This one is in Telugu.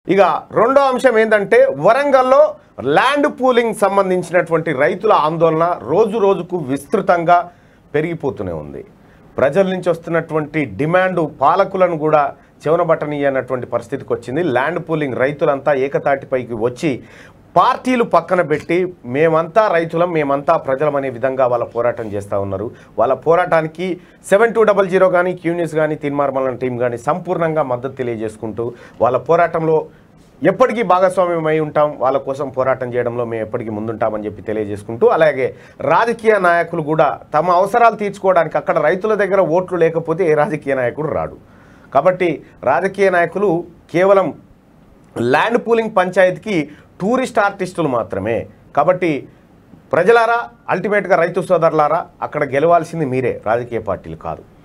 ఇక రెండో అంశం ఏంటంటే వరంగల్లో ల్యాండ్ పూలింగ్ సంబంధించినటువంటి రైతుల ఆందోళన రోజు రోజుకు విస్తృతంగా పెరిగిపోతూనే ఉంది ప్రజల నుంచి వస్తున్నటువంటి డిమాండ్ పాలకులను కూడా చెవనబట్టనీయనటువంటి పరిస్థితికి వచ్చింది ల్యాండ్ పూలింగ్ రైతులంతా ఏకతాటిపైకి వచ్చి పార్టీలు పక్కన పెట్టి మేమంతా రైతులం మేమంతా ప్రజలం అనే విధంగా వాళ్ళ పోరాటం చేస్తూ ఉన్నారు వాళ్ళ పోరాటానికి సెవెన్ టూ డబల్ జీరో కానీ క్యూన్యూస్ కానీ తిన్మార్మలన టీం కానీ సంపూర్ణంగా మద్దతు తెలియజేసుకుంటూ వాళ్ళ పోరాటంలో ఎప్పటికీ భాగస్వామ్యం అయి ఉంటాం వాళ్ళ కోసం పోరాటం చేయడంలో మేము ఎప్పటికీ ముందుంటామని చెప్పి తెలియజేసుకుంటూ అలాగే రాజకీయ నాయకులు కూడా తమ అవసరాలు తీర్చుకోవడానికి అక్కడ రైతుల దగ్గర ఓట్లు లేకపోతే ఏ రాజకీయ నాయకుడు రాడు కాబట్టి రాజకీయ నాయకులు కేవలం ల్యాండ్ పూలింగ్ పంచాయతీకి టూరిస్ట్ ఆర్టిస్టులు మాత్రమే కాబట్టి ప్రజలారా అల్టిమేట్గా రైతు సోదరులారా అక్కడ గెలవాల్సింది మీరే రాజకీయ పార్టీలు కాదు